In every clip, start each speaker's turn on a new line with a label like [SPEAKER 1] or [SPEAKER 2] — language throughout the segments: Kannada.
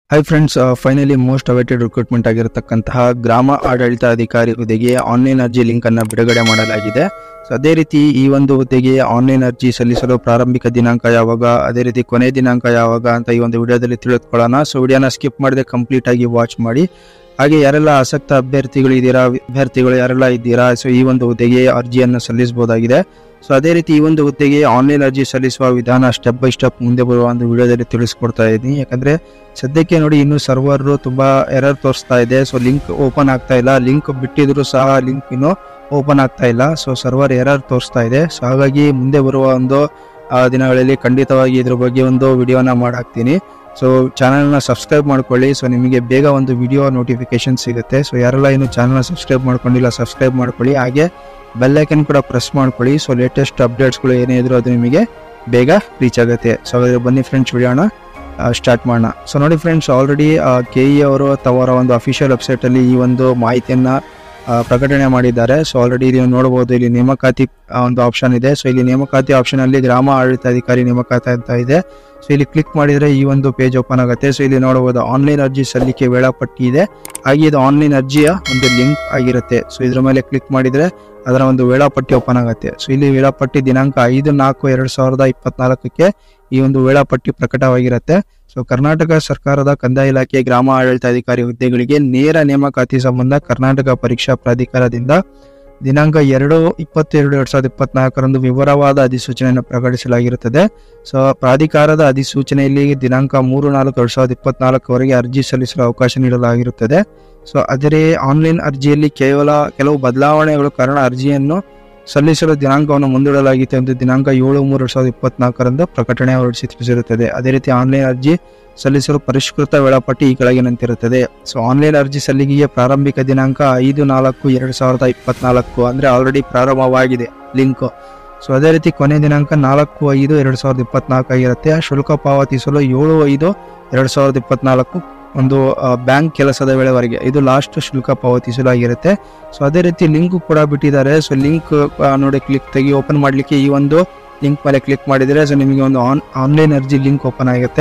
[SPEAKER 1] high friends finally most awaited recruitment ಆಗಿರತಕ್ಕಂತಹ ಗ್ರಾಮ ಆಡಳಿತಾಧಿಕಾರಿ ಹುದ್ದೆಗೆ ಆನ್ಲೈನ್ ಅರ್ಜಿ ಲಿಂಕ್ ಅನ್ನ ಬಿಡುಗಡೆ ಮಾಡಲಾಗಿದೆ ಸೊ ಅದೇ ರೀತಿ ಈ ಒಂದು ಹುದ್ದೆಗೆ ಆನ್ಲೈನ್ ಅರ್ಜಿ ಸಲ್ಲಿಸಲು ಪ್ರಾರಂಭಿಕ ದಿನಾಂಕ ಯಾವಾಗ ಅದೇ ರೀತಿ ಕೊನೆ ದಿನಾಂಕ ಯಾವಾಗ ಅಂತ ಈ ಒಂದು ವಿಡಿಯೋದಲ್ಲಿ ತಿಳಿದುಕೊಳ್ಳೋಣ ಸೊ ವಿಡಿಯೋನ ಸ್ಕಿಪ್ ಮಾಡದೆ ಕಂಪ್ಲೀಟ್ ಆಗಿ ವಾಚ್ ಮಾಡಿ ಹಾಗೆ ಯಾರೆಲ್ಲ ಆಸಕ್ತ ಅಭ್ಯರ್ಥಿಗಳು ಇದ್ದೀರಾ ಅಭ್ಯರ್ಥಿಗಳು ಯಾರೆಲ್ಲ ಇದ್ದೀರಾ ಸೊ ಈ ಒಂದು ಹುದ್ದೆಗೆ ಅರ್ಜಿಯನ್ನು ಸಲ್ಲಿಸಬಹುದಾಗಿದೆ ಸೊ ಅದೇ ರೀತಿ ಈ ಒಂದು ಹುದ್ದೆಗೆ ಆನ್ಲೈನ್ ಅರ್ಜಿ ಸಲ್ಲಿಸುವ ವಿಧಾನ ಸ್ಟೆಪ್ ಬೈ ಸ್ಟೆಪ್ ಮುಂದೆ ಬರುವ ಒಂದು ವಿಡಿಯೋದಲ್ಲಿ ತಿಳಿಸ್ಕೊಡ್ತಾ ಇದ್ದೀನಿ ಯಾಕಂದ್ರೆ ಸದ್ಯಕ್ಕೆ ನೋಡಿ ಇನ್ನು ಸರ್ವರ್ ತುಂಬಾ ಎರರ್ ತೋರಿಸ್ತಾ ಇದೆ ಸೊ ಲಿಂಕ್ ಓಪನ್ ಆಗ್ತಾ ಇಲ್ಲ ಲಿಂಕ್ ಬಿಟ್ಟಿದ್ರು ಸಹ ಲಿಂಕ್ ಇನ್ನು ಓಪನ್ ಆಗ್ತಾ ಇಲ್ಲ ಸೊ ಸರ್ವರ್ ಎರರ್ ತೋರಿಸ್ತಾ ಇದೆ ಸೊ ಹಾಗಾಗಿ ಮುಂದೆ ಬರುವ ಒಂದು ಆ, ದಿನಗಳಲ್ಲಿ ಖಂಡಿತವಾಗಿ ಇದ್ರ ಬಗ್ಗೆ ಒಂದು ವಿಡಿಯೋನ ಮಾಡಾಕ್ತೀನಿ ಸೊ ಚಾನಲ್ನ ಸಬ್ಸ್ಕ್ರೈಬ್ ಮಾಡ್ಕೊಳ್ಳಿ ಸೊ ನಿಮಗೆ ಬೇಗ ಒಂದು ವಿಡಿಯೋ ನೋಟಿಫಿಕೇಶನ್ ಸಿಗುತ್ತೆ ಸೊ ಯಾರೆಲ್ಲ ಇನ್ನು ಚಾನಲ್ನ ಸಬ್ಸ್ಕ್ರೈಬ್ ಮಾಡ್ಕೊಂಡಿಲ್ಲ ಸಬ್ಸ್ಕ್ರೈಬ್ ಮಾಡ್ಕೊಳ್ಳಿ ಹಾಗೆ ಬೆಲ್ ಐಕನ್ ಕೂಡ ಪ್ರೆಸ್ ಮಾಡ್ಕೊಳ್ಳಿ ಸೊ ಲೇಟೆಸ್ಟ್ ಅಪ್ಡೇಟ್ಸ್ಗಳು ಏನೇ ಇದ್ರು ಅದು ನಿಮಗೆ ಬೇಗ ರೀಚ್ ಆಗುತ್ತೆ ಸೊ ಹಾಗಾದ್ರೆ ಬನ್ನಿ ಫ್ರೆಂಡ್ಸ್ ವಿಡಿಯೋನ ಸ್ಟಾರ್ಟ್ ಮಾಡೋಣ ಸೊ ನೋಡಿ ಫ್ರೆಂಡ್ಸ್ ಆಲ್ರೆಡಿ ಕೆ ಇ ಅವರು ತವರ ಒಂದು ಅಫಿಷಿಯಲ್ ವೆಬ್ಸೈಟಲ್ಲಿ ಈ ಒಂದು ಮಾಹಿತಿಯನ್ನು ಪ್ರಕಟಣೆ ಮಾಡಿದ್ದಾರೆ ಸೊ ಆಲ್ರೆಡಿ ನೀವು ನೋಡಬಹುದು ಇಲ್ಲಿ ನೇಮಕಾತಿ ಆ, ಒಂದು ಆಪ್ಷನ್ ಇದೆ ಸೊ ಇಲ್ಲಿ ನೇಮಕಾತಿ ಆಪ್ಷನ್ ಅಲ್ಲಿ ಗ್ರಾಮ ಆಡಳಿತಾಧಿಕಾರಿ ನೇಮಕಾತಿ ಅಂತ ಇದೆ ಸೊ ಇಲ್ಲಿ ಕ್ಲಿಕ್ ಮಾಡಿದ್ರೆ ಈ ಒಂದು ಪೇಜ್ ಓಪನ್ ಆಗುತ್ತೆ ಸೊ ಇಲ್ಲಿ ನೋಡಬಹುದು ಆನ್ಲೈನ್ ಅರ್ಜಿ ಸಲ್ಲಿಕೆ ವೇಳಾಪಟ್ಟಿ ಇದೆ ಹಾಗೆ ಇದು ಆನ್ಲೈನ್ ಅರ್ಜಿಯ ಒಂದು ಲಿಂಕ್ ಆಗಿರುತ್ತೆ ಸೊ ಇದ್ರ ಮೇಲೆ ಕ್ಲಿಕ್ ಮಾಡಿದ್ರೆ ಅದರ ಒಂದು ವೇಳಾಪಟ್ಟಿ ಓಪನ್ ಆಗುತ್ತೆ ಸೊ ಇಲ್ಲಿ ವೇಳಾಪಟ್ಟಿ ದಿನಾಂಕ ಐದು ನಾಲ್ಕು ಎರಡ್ ಸಾವಿರದ ಇಪ್ಪತ್ನಾಲ್ಕಕ್ಕೆ ಈ ಒಂದು ವೇಳಾಪಟ್ಟಿ ಪ್ರಕಟವಾಗಿರುತ್ತೆ ಸೊ ಕರ್ನಾಟಕ ಸರ್ಕಾರದ ಕಂದಾಯ ಇಲಾಖೆ ಗ್ರಾಮ ಆಡಳಿತಾಧಿಕಾರಿ ಹುದ್ದೆಗಳಿಗೆ ನೇರ ನೇಮಕಾತಿ ಸಂಬಂಧ ಕರ್ನಾಟಕ ಪರೀಕ್ಷಾ ಪ್ರಾಧಿಕಾರದಿಂದ ದಿನಾಂಕ ಎರಡು ಇಪ್ಪತ್ತೆರಡು ಎರಡ್ ಸಾವಿರದ ಇಪ್ಪತ್ನಾಲ್ಕರಂದು ವಿವರವಾದ ಅಧಿಸೂಚನೆಯನ್ನು ಪ್ರಕಟಿಸಲಾಗಿರುತ್ತದೆ ಸೊ ಪ್ರಾಧಿಕಾರದ ಅಧಿಸೂಚನೆಯಲ್ಲಿ ದಿನಾಂಕ ಮೂರು ನಾಲ್ಕು ಎರಡ್ ಸಾವಿರದ ಇಪ್ಪತ್ನಾಲ್ಕವರೆಗೆ ಅರ್ಜಿ ಸಲ್ಲಿಸಲು ಅವಕಾಶ ನೀಡಲಾಗಿರುತ್ತದೆ ಸೊ ಆದರೆ ಆನ್ಲೈನ್ ಅರ್ಜಿಯಲ್ಲಿ ಕೇವಲ ಕೆಲವು ಬದಲಾವಣೆಗಳು ಕಾರಣ ಅರ್ಜಿಯನ್ನು ಸಲ್ಲಿಸಲು ದಿನಾಂಕವನ್ನು ಮುಂದೂಡಲಾಗಿತ್ತು ಎಂದು ದಿನಾಂಕ ಏಳು ಮೂರು ಎರಡ್ ಸಾವಿರದ ಇಪ್ಪತ್ನಾಲ್ಕರಂದು ಪ್ರಕಟಣೆ ಹೊರಡಿಸಿ ತಿಳಿಸಿರುತ್ತದೆ ಅದೇ ರೀತಿ ಆನ್ಲೈನ್ ಅರ್ಜಿ ಸಲ್ಲಿಸಲು ಪರಿಷ್ಕೃತ ವೇಳಾಪಟ್ಟಿ ಈ ಕೆಳಗಿನಂತಿರುತ್ತದೆ ಸೊ ಆನ್ಲೈನ್ ಅರ್ಜಿ ಸಲ್ಲಿಕೆಗೆ ಪ್ರಾರಂಭಿಕ ದಿನಾಂಕ ಐದು ನಾಲ್ಕು ಎರಡು ಸಾವಿರದ ಇಪ್ಪತ್ನಾಲ್ಕು ಅಂದ್ರೆ ಆಲ್ರೆಡಿ ಪ್ರಾರಂಭವಾಗಿದೆ ಲಿಂಕ್ ಸೊ ಅದೇ ರೀತಿ ಕೊನೆ ದಿನಾಂಕ ನಾಲ್ಕು ಐದು ಎರಡು ಸಾವಿರದ ಇಪ್ಪತ್ನಾಲ್ಕು ಆಗಿರುತ್ತೆ ಶುಲ್ಕ ಪಾವತಿಸಲು ಏಳು ಐದು ಎರಡು ಸಾವಿರದ ಇಪ್ಪತ್ನಾಲ್ಕು ಒಂದು ಬ್ಯಾಂಕ್ ಕೆಲಸದ ವೇಳೆವರೆಗೆ ಇದು ಲಾಸ್ಟ್ ಶುಲ್ಕ ಪಾವತಿಸಲು ಆಗಿರುತ್ತೆ ಸೊ ಅದೇ ರೀತಿ ಲಿಂಕ್ ಕೂಡ ಬಿಟ್ಟಿದ್ದಾರೆ ಸೊ ಲಿಂಕ್ ನೋಡಿ ಕ್ಲಿಕ್ ತೆಗಿ ಓಪನ್ ಮಾಡಲಿಕ್ಕೆ ಈ ಒಂದು ಲಿಂಕ್ ಮೇಲೆ ಕ್ಲಿಕ್ ಮಾಡಿದರೆ ಸೊ ನಿಮಗೆ ಒಂದು ಆನ್ ಆನ್ಲೈನ್ ಅರ್ಜಿ ಲಿಂಕ್ ಓಪನ್ ಆಗುತ್ತೆ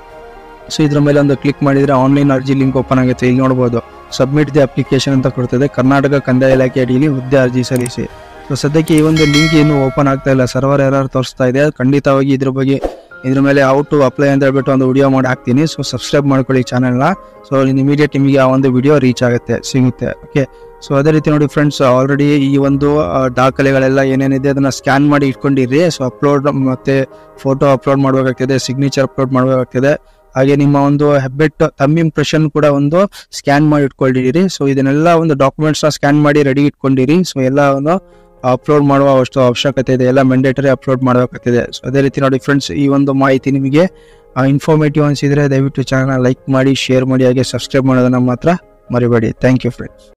[SPEAKER 1] ಸೊ ಇದ್ರ ಮೇಲೆ ಒಂದು ಕ್ಲಿಕ್ ಮಾಡಿದ್ರೆ ಆನ್ಲೈನ್ ಅರ್ಜಿ ಲಿಂಕ್ ಓಪನ್ ಆಗುತ್ತೆ ಇಲ್ಲಿ ನೋಡಬಹುದು ಸಬ್ಮಿಟ್ ದಿ ಅಪ್ಲಿಕೇಶನ್ ಅಂತ ಕೊಡ್ತದೆ ಕರ್ನಾಟಕ ಕಂದಾಯ ಇಲಾಖೆ ಅಡಿಯಲ್ಲಿ ಹುದ್ದೆ ಅರ್ಜಿ ಸಲ್ಲಿಸಿ ಸೊ ಸದ್ಯಕ್ಕೆ ಈ ಒಂದು ಲಿಂಕ್ ಇನ್ನೂ ಓಪನ್ ಆಗ್ತಾ ಇಲ್ಲ ಸರ್ವರ್ ಯಾರು ತೋರಿಸ್ತಾ ಇದೆ ಖಂಡಿತವಾಗಿ ಇದ್ರ ಬಗ್ಗೆ ಇದ್ರ ಮೇಲೆ ಹೌ ಟು ಅಪ್ಲೈ ಅಂತ ಹೇಳ್ಬಿಟ್ಟು ಒಂದು ವಿಡಿಯೋ ಮಾಡಿ ಹಾಕ್ತೀನಿ ಸೊ ಸಬ್ಸ್ಕ್ರೈಬ್ ಮಾಡ್ಕೊಳ್ಳಿ ಚಾನಲ್ನ ಸೊ ಇಮಿಡಿಯೇಟ್ ನಿಮಗೆ ಆ ಒಂದು ವಿಡಿಯೋ ರೀಚ್ ಆಗುತ್ತೆ ಸಿಗುತ್ತೆ ಓಕೆ ಸೊ ಅದೇ ರೀತಿ ನೋಡಿ ಫ್ರೆಂಡ್ಸ್ ಆಲ್ರೆಡಿ ಈ ಒಂದು ಆ, ದಾಖಲೆಗಳೆಲ್ಲ ಏನೇನಿದೆ ಅದನ್ನ ಸ್ಕ್ಯಾನ್ ಮಾಡಿ ಇಟ್ಕೊಂಡಿರಿ ಸೊ ಅಪ್ಲೋಡ್ ಮತ್ತೆ ಫೋಟೋ ಅಪ್ಲೋಡ್ ಮಾಡಬೇಕಾಗ್ತದೆ ಸಿಗ್ನೇಚರ್ ಅಪ್ಲೋಡ್ ಮಾಡಬೇಕಾಗ್ತದೆ ಹಾಗೆ ನಿಮ್ಮ ಒಂದು ಹೆಬ್ಬೆಟ್ ತಮ್ಮ ಇಂಪ್ರೆಷನ್ ಕೂಡ ಒಂದು ಸ್ಕ್ಯಾನ್ ಮಾಡಿ ಇಟ್ಕೊಂಡಿರಿ ಸೊ ಇದನ್ನೆಲ್ಲ ಒಂದು ಡಾಕ್ಯುಮೆಂಟ್ಸ್ ನ ಸ್ಕ್ಯಾನ್ ಮಾಡಿ ರೆಡಿ ಇಟ್ಕೊಂಡಿರಿ ಸೊ ಎಲ್ಲವನ್ನು ಅಪ್ಲೋಡ್ ಮಾಡುವ ಅಷ್ಟು ಅವಶ್ಯಕತೆ ಇದೆ ಎಲ್ಲ ಮೆಂಡೇಟರಿ ಅಪ್ಲೋಡ್ ಮಾಡಬೇಕಾಗ್ತದೆ ಸೊ ಅದೇ ರೀತಿ ನೋಡಿ ಫ್ರೆಂಡ್ಸ್ ಈ ಒಂದು ಮಾಹಿತಿ ನಿಮಗೆ ಇನ್ಫಾರ್ಮೇಟಿವ್ ಅನಿಸಿದ್ರೆ ದಯವಿಟ್ಟು ಚಾನಲ್ ಲೈಕ್ ಮಾಡಿ ಶೇರ್ ಮಾಡಿ ಹಾಗೆ ಸಬ್ಸ್ಕ್ರೈಬ್ ಮಾಡೋದನ್ನ ಮಾತ್ರ ಮರಿಬೇಡಿ ಥ್ಯಾಂಕ್ ಯು ಫ್ರೆಂಡ್ಸ್